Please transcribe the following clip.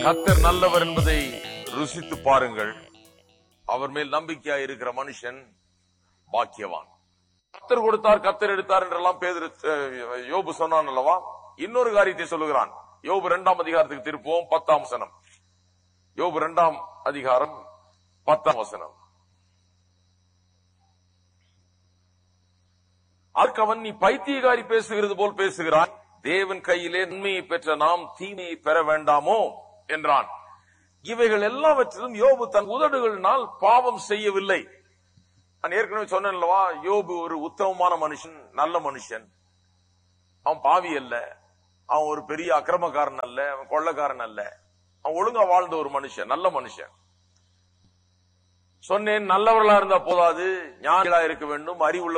கத்தர் நல்லவர் என்பதை ருசித்து பாருங்கள் அவர் மேல் நம்பிக்கையா இருக்கிற மனுஷன் பாக்கியவான் கத்தர் கொடுத்தார் கத்தர் எடுத்தார் என்றெல்லாம் பேதரு அஹ், யோபு சொன்னான் அல்லவா இன்னொரு காரியத்தை சொல்லுகிறான் யோபு இரண்டாம் அதிகாரத்துக்கு திருப்போம் பத்தாம் வசனம் யோபு இரண்டாம் அதிகாரம் பத்தாம் வசனம் ஆர்க்கவன் நீ பைத்தியகாரி பேசுகிறது போல் பேசுகிறான் தேவன் கையிலே நன்மையை பெற்ற நாம் தீமையை பெற வேண்டாமோ என்றான் இவைகள் எல்லாவற்றிலும் யோபு தன் உதடுகளினால் பாவம் செய்யவில்லை நான் ஏற்கனவே சொன்னேன் அல்லவா யோபு ஒரு உத்தமமான மனுஷன் நல்ல மனுஷன் அவன் பாவி அல்ல அவன் ஒரு பெரிய அக்கிரமக்காரன் அல்ல அவன் கொள்ளக்காரன் அல்ல அவன் ஒழுங்கா வாழ்ந்த ஒரு மனுஷன் நல்ல மனுஷன் சொன்னேன் நல்லவர்களா இருந்தா போதாது ஞானிகளா இருக்க வேண்டும் அறிவுள்ள